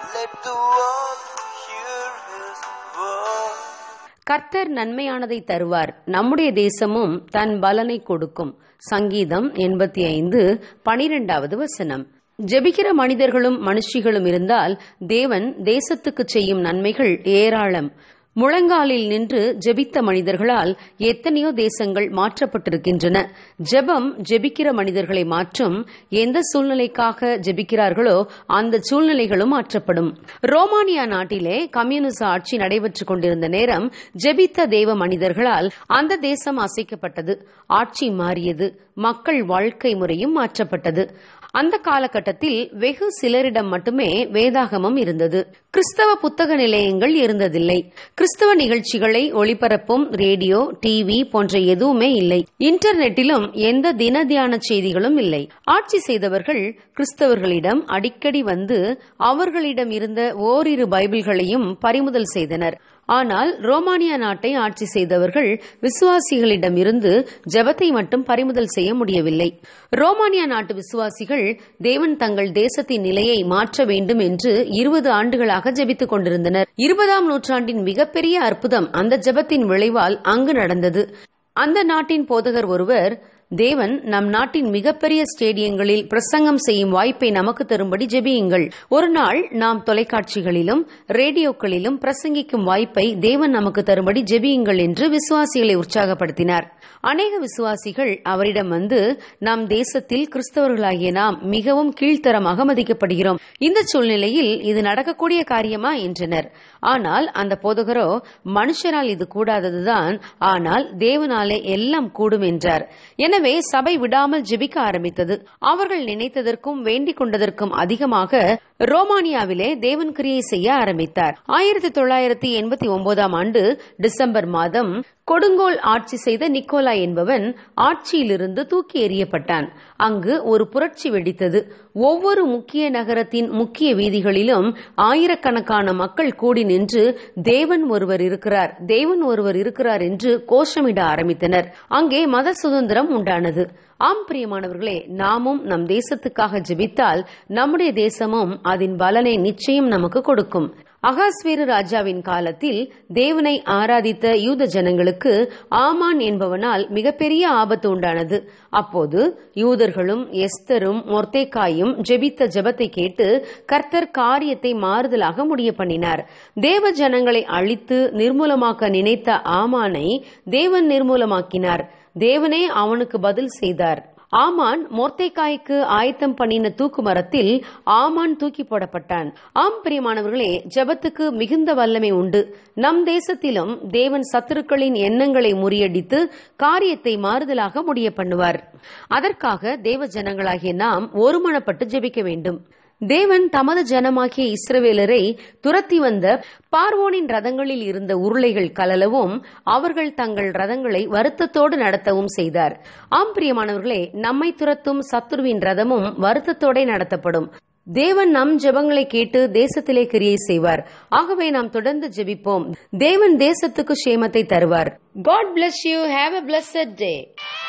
Let the world hear his word. கர்த்தர் நன்மையானதை தருவார் நம்முடைய தேசமும் தன் பலனை கொடுக்கும் சங்கீதம் எண்பத்தி ஐந்து பனிரெண்டாவது வசனம் ஜெபிக்கிற மனிதர்களும் மனுஷிகளும் இருந்தால் தேவன் தேசத்துக்கு செய்யும் நன்மைகள் ஏராளம் முழங்காலில் நின்று ஜெபித்த மனிதர்களால் எத்தனையோ தேசங்கள் மாற்றப்பட்டிருக்கின்றன ஜெபம் ஜெபிக்கிற மனிதர்களை மாற்றும் எந்த சூழ்நிலைக்காக ஜெபிக்கிறார்களோ அந்த சூழ்நிலைகளும் மாற்றப்படும் ரோமானியா நாட்டிலே கம்யூனிச ஆட்சி நடைபெற்றுக் கொண்டிருந்த நேரம் ஜெபித்த தேவ மனிதர்களால் அந்த தேசம் அசைக்கப்பட்டது ஆட்சி மாறியது மக்கள் வாழ்க்கை முறையும் மாற்றப்பட்டது அந்த காலகட்டத்தில் வெகு சிலரிடம் மட்டுமே வேதாகமம் இருந்தது கிறிஸ்தவ புத்தக நிலையங்கள் இருந்ததில்லை கிறிஸ்தவ நிகழ்ச்சிகளை ஒளிபரப்பும் ரேடியோ டிவி போன்ற எதுவுமே இல்லை இன்டர்நெட்டிலும் எந்த தின தியான செய்திகளும் இல்லை ஆட்சி செய்தவர்கள் கிறிஸ்தவர்களிடம் அடிக்கடி வந்து அவர்களிடம் இருந்த ஓரிரு பைபிள்களையும் பறிமுதல் செய்தனர் ஆனால் ரோமானியா நாட்டை ஆட்சி செய்தவர்கள் விசுவாசிகளிடம் இருந்து ஜெபத்தை மட்டும் பறிமுதல் செய்ய முடியவில்லை ரோமானியா நாட்டு விசுவாசிகள் தேவன் தங்கள் தேசத்தின் நிலையை மாற்ற வேண்டும் என்று இருபது ஆண்டுகளாக ஜெபித்துக் கொண்டிருந்தனர் இருபதாம் நூற்றாண்டின் மிகப்பெரிய அற்புதம் அந்த ஜெபத்தின் விளைவால் அங்கு நடந்தது அந்த நாட்டின் போதகர் ஒருவர் தேவன் நம் நாட்டின் மிகப்பெரிய ஸ்டேடியங்களில் பிரசங்கம் செய்யும் வாய்ப்பை நமக்கு தரும்படி ஜெபியுங்கள் ஒரு நாள் நாம் தொலைக்காட்சிகளிலும் ரேடியோக்களிலும் பிரசங்கிக்கும் வாய்ப்பை தேவன் நமக்கு தரும்படி ஜெபியுங்கள் என்று விசுவாசிகளை உற்சாகப்படுத்தினார் அநேக விசுவாசிகள் அவரிடம் வந்து நம் தேசத்தில் கிறிஸ்தவர்களாகிய நாம் மிகவும் கீழ்த்தரமாக மதிக்கப்படுகிறோம் இந்த சூழ்நிலையில் இது நடக்கக்கூடிய காரியமா என்றனர் ஆனால் அந்த போதகரோ மனுஷரால் இது கூடாததுதான் ஆனால் தேவனாலே எல்லாம் கூடும் என்றார் எனவே சபை விடாமல் ஜெபிக்க ஆரம்பித்தது அவர்கள் நினைத்ததற்கும் வேண்டிக் கொண்டதற்கும் அதிகமாக ரோமானியாவிலே தேவன் கிரியை செய்ய ஆரம்பித்தார் ஆயிரத்தி தொள்ளாயிரத்தி எண்பத்தி ஒன்பதாம் ஆண்டு டிசம்பர் மாதம் கொடுங்கோல் ஆட்சி செய்த நிக்கோலா என்பவன் ஆட்சியிலிருந்து தூக்கி எறியப்பட்டான் அங்கு ஒரு புரட்சி வெடித்தது ஒவ்வொரு முக்கிய நகரத்தின் முக்கிய வீதிகளிலும் ஆயிரக்கணக்கான மக்கள் கூடி நின்று தேவன் ஒருவர் இருக்கிறார் தேவன் ஒருவர் இருக்கிறார் என்று கோஷமிட ஆரம்பித்தனர் அங்கே மத சுதந்திரம் உண்டானது ஆம் பிரியமானவர்களே நாமும் நம் தேசத்துக்காக ஜெபித்தால் நம்முடைய தேசமும் அதன் பலனை நிச்சயம் நமக்கு கொடுக்கும் அகாஸ்வேரு ராஜாவின் காலத்தில் தேவனை ஆராதித்த யூத ஜனங்களுக்கு ஆமான் என்பவனால் மிகப்பெரிய ஆபத்து உண்டானது அப்போது யூதர்களும் எஸ்தரும் மொர்த்தேக்காயும் ஜெபித்த ஜெபத்தை கேட்டு கர்த்தர் காரியத்தை மாறுதலாக முடிய பண்ணினார் தேவ ஜனங்களை அழித்து நிர்மூலமாக்க நினைத்த ஆமானை தேவன் நிர்மூலமாக்கினார் தேவனே அவனுக்கு பதில் செய்தார் ஆமான் மொர்த்தைக்காய்க்கு ஆயத்தம் பண்ணின தூக்கு மரத்தில் ஆமான் தூக்கி போடப்பட்டான் ஆம் பிரியமானவர்களே ஜெபத்துக்கு மிகுந்த வல்லமை உண்டு நம் தேசத்திலும் தேவன் சத்துருக்களின் எண்ணங்களை முறியடித்து காரியத்தை மாறுதலாக முடிய பண்ணுவார் அதற்காக தேவ ஜனங்களாகிய நாம் ஒருமனப்பட்டு ஜெபிக்க வேண்டும் தேவன் தமது ஜனமாகிய இஸ்ரவேலரை துரத்தி வந்த பார்வோனின் ரதங்களில் இருந்த உருளைகள் கலலவும் அவர்கள் தங்கள் ரதங்களை வருத்தத்தோடு நடத்தவும் செய்தார் ஆம் பிரியமானவர்களே நம்மை துரத்தும் சத்துருவின் ரதமும் வருத்தத்தோட நடத்தப்படும் தேவன் நம் ஜெபங்களை கேட்டு தேசத்திலே கிரியை செய்வார் ஆகவே நாம் தொடர்ந்து ஜெபிப்போம் தேவன் தேசத்துக்கு சேமத்தை தருவார் God bless you have a blessed day